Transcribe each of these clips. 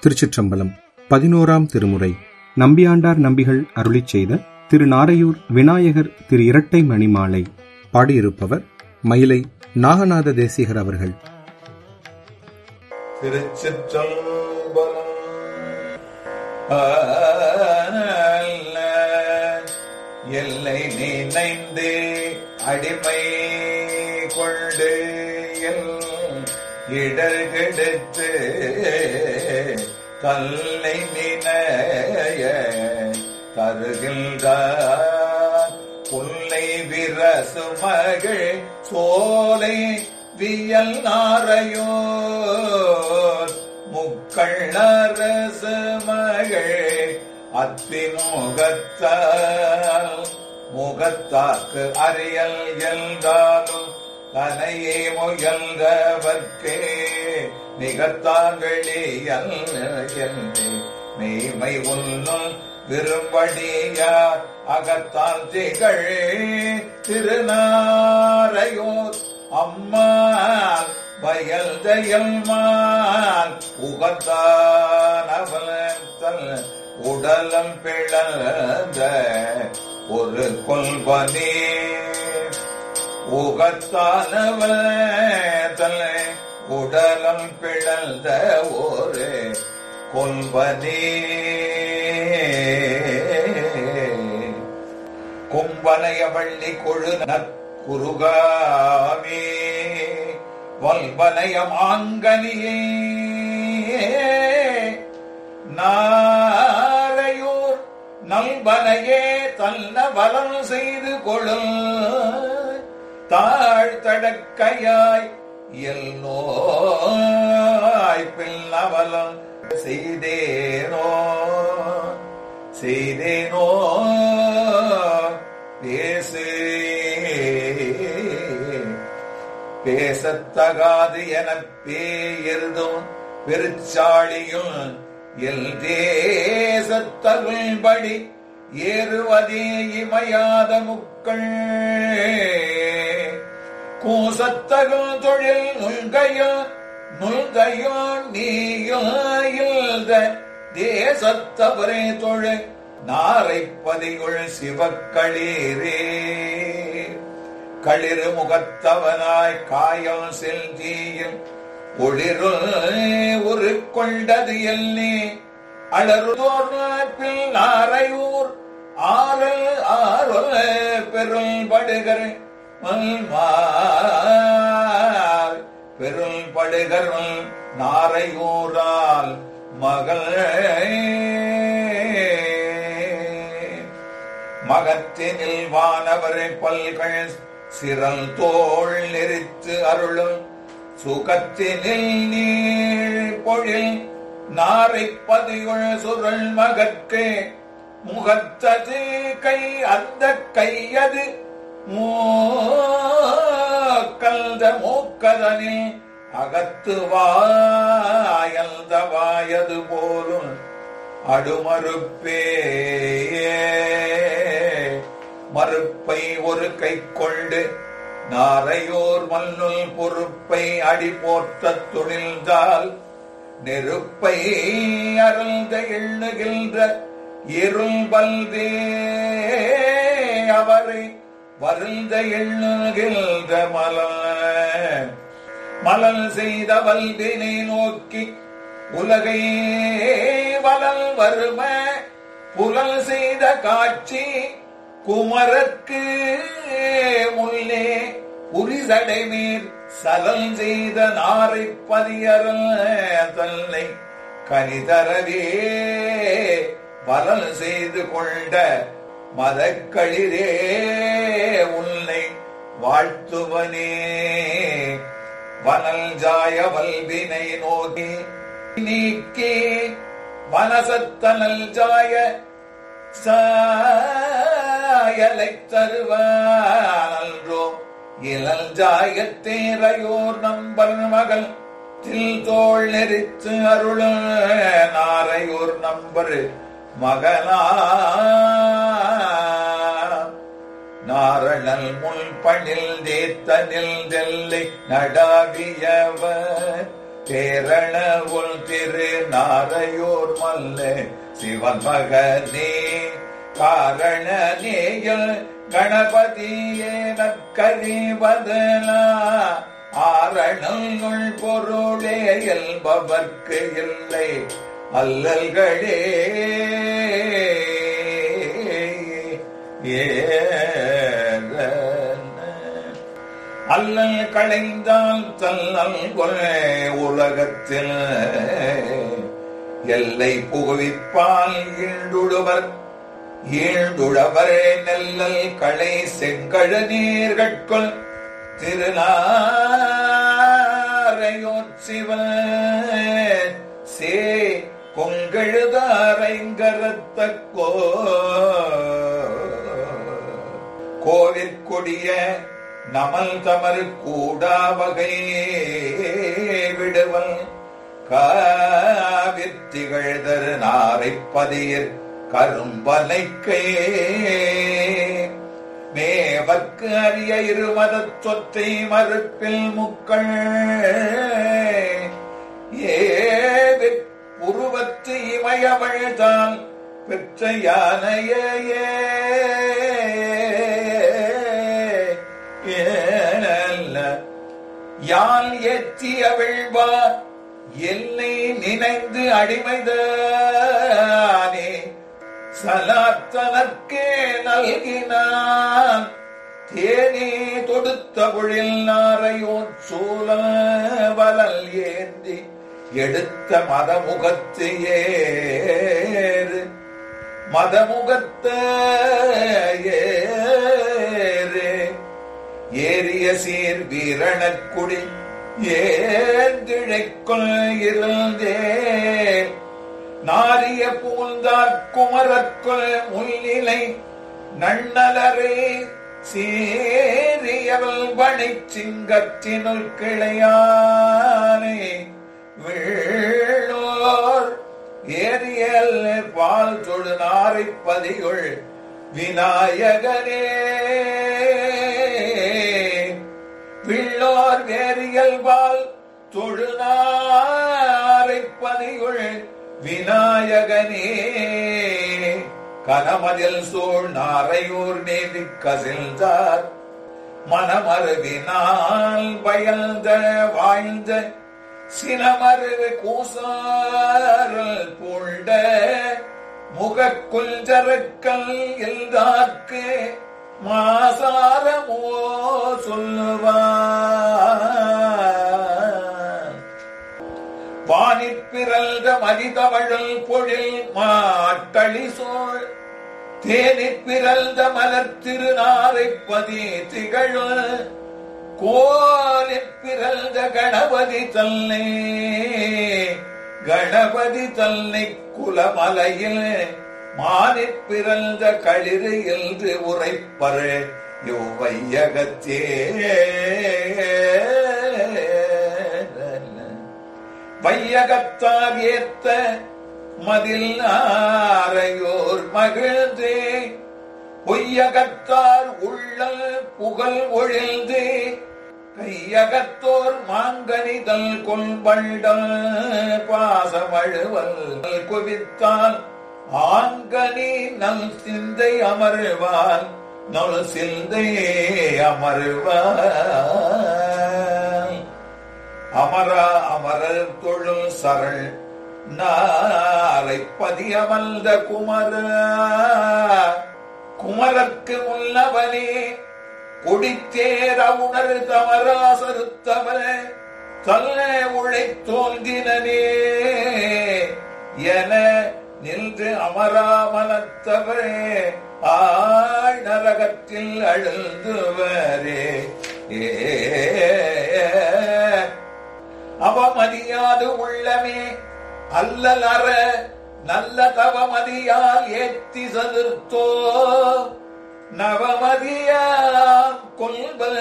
திருச்சிற்றம்பலம் பதினோராம் திருமுறை நம்பியாண்டார் நம்பிகள் அருளிச் செய்த திரு நாரையூர் விநாயகர் திரு இரட்டை மணிமாலை பாடியிருப்பவர் மயிலை நாகநாத தேசிகர் அவர்கள் திருச்சிற்றம்பலம் எல்லை நினைந்து அடிமை கொண்டு எல் இடர் கெடுத்து தல்லை நினைய தருகின்றார் புல்லை விரசு மகள் சோலை வியல் நாரையோர் முக்கள் அரசு மகள் அத்திமுகத்தால் முகத்தாக்கு அறியல் என்றாலும் தனையே முயல்றவர்க்கே மிகத்தான் வெளியல் என்று மெய்மை உள்ளும் விரும்படியார் அகத்தால் திகழ் திருநாரையோர் அம்மாள் வயல் தயல்மால் உகத்தானவலத்தல் உடலம் பிளந்த ஒரு கொல்வனே உகத்தானவத்தல் உடலம் பிளந்த ஒரு கொல்வனே கும்பனைய வள்ளி கொழுன குருகாமே வல்வனைய மாங்கனியே நாரையூர் நல்வனையே தன்ன வலம் செய்து கொழும் தாழ்த்தடக்கையாய் எல்லோய் பின்னவலம் செய்தேனோ செய்தேனோ பேசு பேசத்தகாது என பேயெருதும் பெருச்சாளியும் எல் தேசத்தகும்படி ஏறுவதே இமையாத முக்கள் கூசத்தகுல் தொழில் நுல்கையோ நுல்கையோ நீயோ இல்த தேசத்தவரே தொழில் நாரைப்பதிகுள் சிவக்களீரே களிறு முகத்தவனாய் காயம் செல்தியில் ஒளிருள் உரு கொண்டது எல்லே அலறுதோர் பில் நாரையூர் ஆறல் ஆறல் பெருள் படுகர் மல்மார் பெருள் படுகர் நாரையூரால் மகள் மகத்தினில் வானவரை பல்கள் சிறல் தோள் நெறித்து அருளும் சுகத்தினில் நீள் பொழில் நாரை பதியுள் சுருள் மகற்கு முகத்தது கை அந்த கையது மூக்கல்த மூக்கதனில் அகத்து வாயல்த வாயது போலும் அடுமறுப்பே மறுப்பை ஒரு கை கொண்டு நாரையோர் மல்லுள் பொறுப்பை அடி போற்ற துணிந்தால் நெருப்பை அருள்த எண்ணுகின்ற இருள் பல்தே அவரை வருந்த எண்ணுகின்ற மலர் மலல் செய்த வல்வினை நோக்கி உலகை வலல் வரும புலல் செய்த காட்சி குமரக்கு முன்னே உரிசடை நீர் சலல் செய்த நாரை பதியரல் தன்னை கனிதரவே வலல் செய்து கொண்ட மதக்களிரே உன்னை வாழ்த்துவனே வனல் ஜாய வல்வினை நோக்கி நீக்கி மனசத்தனல் ஜாய சாயலை தருவானன்றோ இளல் ஜாயத்தேரையோர் நம்பல் மகள் தில் தோள் நெறித்து அருள் நாரையோர் நம்பர் மகனா நாரணல் முள் பணில் தேத்தனில் தெல்லை நடாவியவர் தேரண உள் திரு நாரையோர் மல்ல சிவன் மகனே காரண நேயல் கணபதியே நற்கறிவதலா ஆரணங்கள் பொருளே என்பவர்க்கு இல்லை அல்லல்களே ஏ அல்லல் களைந்தால் தல்லல் கொலை உலகத்தில் எல்லை புகுவிப்பால் ஈண்டுடுவர் ஈண்டுழவர் நெல்லல் களை செங்கழ நீர்கட்கொள் திருநாரையோர் சிவ சே கொங்கெழுதாரைங்கரத்தக்கோ கோவிற்கொடிய நமல் தமறு கூடா வகை விடுவல் காவித்திகழ்தரு நாரைப் பதியிற் கரும்பலைக்கே மேவர்க்கு அரிய இருமதத் சொத்தை மறுப்பில் முக்கள் ஏவிற் உருவத்து இமயவழ்தான் பெற்ற யானையே ஏனல்ல யான் ஏற்றிய வெள்வா என்னை நினைந்து அடிமைதானே சலாத்தனற்கே நல்கினான் தேனே தொடுத்த பொழில் நாரையோ சூல வலல் ஏந்தி எடுத்த மதமுகத்து ஏறு மதமுகத்த ஏறு ஏறிய சீர் வீரணக்குடி ஏந்திழைக்குள் இருந்தேன் நாரிய பூந்தார் குமரக்குள் முன்னிலை நன்னலரே சீரியவள் பணி சிங்கத்தினுள் கிளையானே வீழோர் ஏரியல் பால் தொழு நாரை பதியுள் விநாயகனே பிள்ளோர் வேரியல்பால் தொழுநாரை பதியுள் விநாயகனே கனமதில் சூழ் நாரையூர் நேவி கசில்தார் மனமருவினால் பயந்த வாழ்ந்த சினமருவு கூசாரல் பூண்ட முகக்குள் ஜரக்கல் எல்தாக்கு மாசாரமோ சொல்லுவான் வானிற்பிறல்க மதிதவழல் பொழில் மாட்டளி சோழ் தேனிற்பிறல்த மலர் திருநாரை பதி திகழ் கோலிற்பிறல்த கணபதி தல்லை கணபதி தல்லை குலமலையில் மானிற் பிறந்த களிறு என்று உரைப்பரு யோவையகத்தே வையகத்தார் ஏத்த மதில் ஆரையோர் மகிழ்ந்தே பொய்யகத்தார் உள்ளல் புகழ் ஒழிழ்ந்தே கையகத்தோர் மாங்கனிதல் கொள்பண்டல் பாசமழுவல் குவித்தால் ஆங்கனி நல் சிந்தை அமர்வான் நல் சிந்தை அமர்வான் அமரா அமரர் தொழும் சரண் நாரை பதியமல்த குமர குமரர்க்கு முன்னவனே கொடித்தேர உணர் தமராசருத்தவன தல்ல உழை தோன்றினனே என நின்று அமராமலத்தவரே ஆழ் நரகத்தில் அழுந்துவரே ஏ அவமதியாது உள்ளமே அல்லல் அற நல்ல தவமதியால் ஏத்தி சதுர்த்தோ நவமதியாம் கொள்பல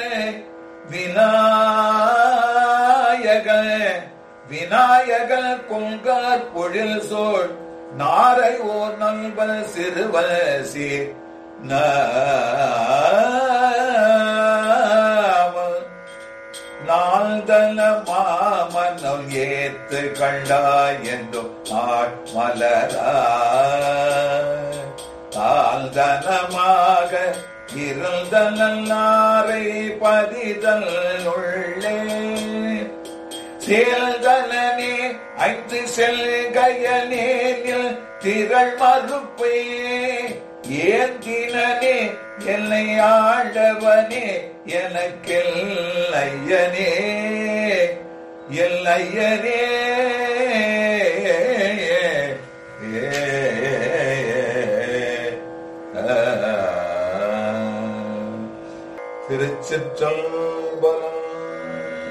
விநாயக விநாயக கொங்கார் பொழில் சோழ் நாரை ஓர் நல்பல் சிறுவல் சீர் நாம நாள்தன மாமனம் ஏத்து கண்டாய் என்றும் ஆட்மலரா தாழ்தனமாக இருந்த நல்லாரை பதிதல் உள்ளே சேல்தனே ஐந்து செல்கையனேனில் திரள் மறுப்பே ஏந்தினனே என்னை ஆண்டவனே எனக்கெல்லையனே எல்லையனே திருச்சிற்றம்பலம்